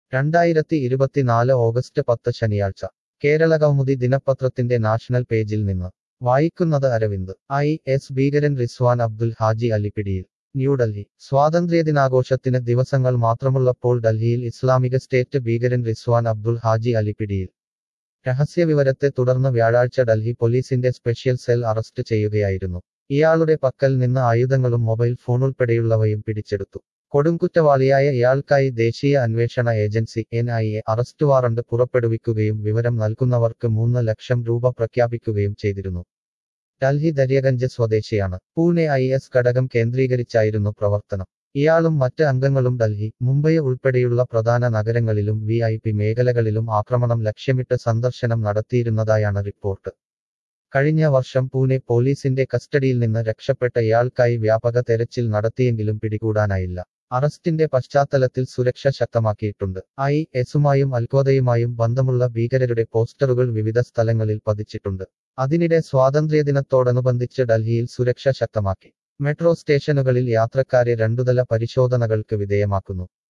രണ്ടായിരത്തി ഇരുപത്തിനാല് ഓഗസ്റ്റ് പത്ത് ശനിയാഴ്ച കേരള കൗമുദി ദിനപത്രത്തിന്റെ നാഷണൽ പേജിൽ നിന്ന് വായിക്കുന്നത് അരവിന്ദ് ഐ എസ് ഭീകരൻ റിസ്വാൻ അബ്ദുൽ ഹാജി അലിപ്പിടിയിൽ ന്യൂഡൽഹി സ്വാതന്ത്ര്യദിനാഘോഷത്തിന് ദിവസങ്ങൾ മാത്രമുള്ളപ്പോൾ ഡൽഹിയിൽ ഇസ്ലാമിക സ്റ്റേറ്റ് ഭീകരൻ റിസ്വാൻ അബ്ദുൽ ഹാജി അലിപ്പിടിയിൽ രഹസ്യവിവരത്തെ തുടർന്ന് വ്യാഴാഴ്ച ഡൽഹി പോലീസിന്റെ സ്പെഷ്യൽ സെൽ അറസ്റ്റ് ചെയ്യുകയായിരുന്നു ഇയാളുടെ പക്കൽ നിന്ന് ആയുധങ്ങളും മൊബൈൽ ഫോണുൾപ്പെടെയുള്ളവയും പിടിച്ചെടുത്തു കൊടുംകുറ്റവാളിയായ ഇയാൾക്കായി ദേശീയ അന്വേഷണ agency N I A arrest warrant പുറപ്പെടുവിക്കുകയും വിവരം നൽകുന്നവർക്ക് മൂന്ന് ലക്ഷം രൂപ പ്രഖ്യാപിക്കുകയും ചെയ്തിരുന്നു ഡൽഹി ദര്യഗഞ്ച് സ്വദേശിയാണ് പൂനെ ഐ എസ് ഘടകം കേന്ദ്രീകരിച്ചായിരുന്നു പ്രവർത്തനം ഇയാളും മറ്റ് അംഗങ്ങളും ഡൽഹി മുംബൈ ഉൾപ്പെടെയുള്ള പ്രധാന നഗരങ്ങളിലും വി ഐ പി മേഖലകളിലും ആക്രമണം ലക്ഷ്യമിട്ട് സന്ദർശനം നടത്തിയിരുന്നതായാണ് റിപ്പോർട്ട് കഴിഞ്ഞ വർഷം പൂനെ പോലീസിന്റെ കസ്റ്റഡിയിൽ നിന്ന് രക്ഷപ്പെട്ട ഇയാൾക്കായി വ്യാപക തെരച്ചിൽ നടത്തിയെങ്കിലും പിടികൂടാനായില്ല അറസ്റ്റിന്റെ പശ്ചാത്തലത്തിൽ സുരക്ഷ ശക്തമാക്കിയിട്ടുണ്ട് ഐ എസുമായും അൽഖോദയുമായും ബന്ധമുള്ള ഭീകരരുടെ പോസ്റ്ററുകൾ വിവിധ സ്ഥലങ്ങളിൽ പതിച്ചിട്ടുണ്ട് അതിനിടെ സ്വാതന്ത്ര്യദിനത്തോടനുബന്ധിച്ച് ഡൽഹിയിൽ സുരക്ഷ ശക്തമാക്കി മെട്രോ സ്റ്റേഷനുകളിൽ യാത്രക്കാരെ രണ്ടുതല പരിശോധനകൾക്ക് വിധേയമാക്കുന്നു